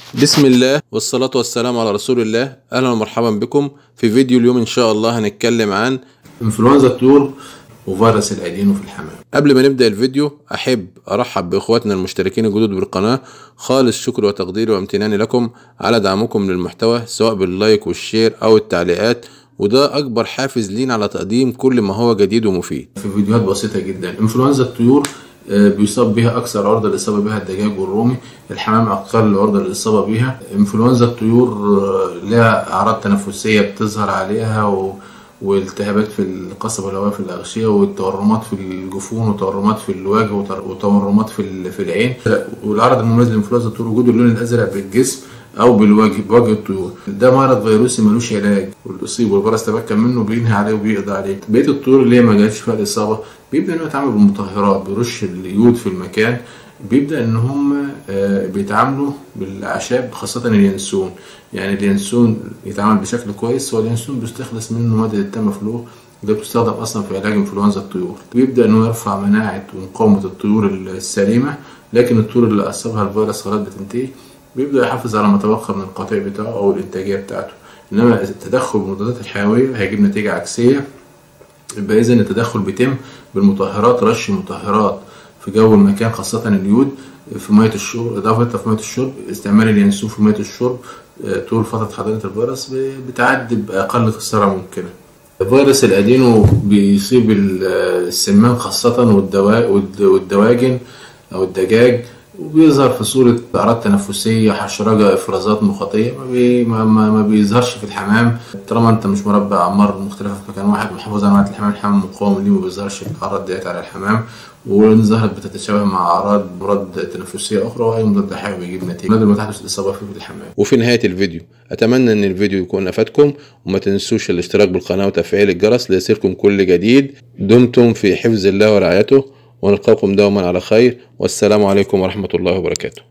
بسم الله والصلاة والسلام على رسول الله أهلا ومرحبا بكم في فيديو اليوم إن شاء الله هنتكلم عن انفلونزا الطيور وفيروس الأدينو في الحمام قبل ما نبدأ الفيديو أحب أرحب بإخواتنا المشتركين الجدد بالقناة خالص شكر وتقديري وامتناني لكم على دعمكم للمحتوى سواء باللايك والشير أو التعليقات وده أكبر حافز لينا على تقديم كل ما هو جديد ومفيد في فيديوهات بسيطة جدا انفلونزا الطيور آه، بيصاب بها أكثر عرضة للإصابة بها الدجاج والرومي الحمام أقل عرضة للإصابة بها انفلونزا الطيور آه، لها أعراض تنفسية بتظهر عليها و... والتهابات في القصبة الهوائية في الأغشية والتورمات في الجفون وتورمات في الوجه وتر- وتورمات في ال- في العين والعرض المميز للانفلونزا الطيور وجود اللون الأزرق بالجسم أو بالوجه بوجه الطيور ده مرض فيروسي ملوش علاج واللي يصيب والفيروس تمكن منه بينهي عليه وبيقضي عليه بقية الطيور اللي هي ما جاتش فيها الإصابة بيبدأ إنه يتعامل بالمطهرات بيرش اليود في المكان بيبدأ إن هم آه، بيتعاملوا بالأعشاب خاصة اليانسون يعني اليانسون يتعامل بشكل كويس هو اليانسون بيستخلص منه مادة التامفلو ده بتستخدم أصلا في علاج انفلونزا الطيور بيبدأ إنه يرفع مناعة ومقاومة الطيور السليمة لكن الطيور اللي أصابها الفيروس خلاص بتنتهي بيبدأ يحافظ على ما تبقى من القطيع بتاعه أو الإنتاجية بتاعته إنما التدخل بالمضادات الحيوية هيجيب نتيجة عكسية يبقى إذا التدخل بيتم بالمطهرات رش مطهرات في جو المكان خاصة اليود في مية الشرب إضافة في مية الشرب استعمال اليانسون في مية الشرب آه، طول فترة حضانة الفيروس ب- بتعدي بأقل خسارة ممكنة. فيروس الأدينو بيصيب ال- السمان خاصة والدوا- والد- والدواجن أو الدجاج وبيظهر في صورة أعراض تنفسية حشرجة إفرازات مخاطية ما, بي ما, ما, ما بيظهرش في الحمام طالما أنت مش مربى أعمار مختلفة في مكان واحد محافظ على نوعية الحمام الحمام مقاوم ليه ما بيظهرش الأعراض ديت على الحمام وإن ظهرت بتتشابه مع أعراض أمراض تنفسية أخرى وأي مضاد حيوي بيجيب نتيجة نادر ما تحدث الإصابة فيه في الحمام وفي نهاية الفيديو أتمنى أن الفيديو يكون أفادكم وما تنسوش الاشتراك بالقناة وتفعيل الجرس ليصلكم كل جديد دمتم في حفظ الله ورعايته ونلقاكم دوما على خير والسلام عليكم ورحمة الله وبركاته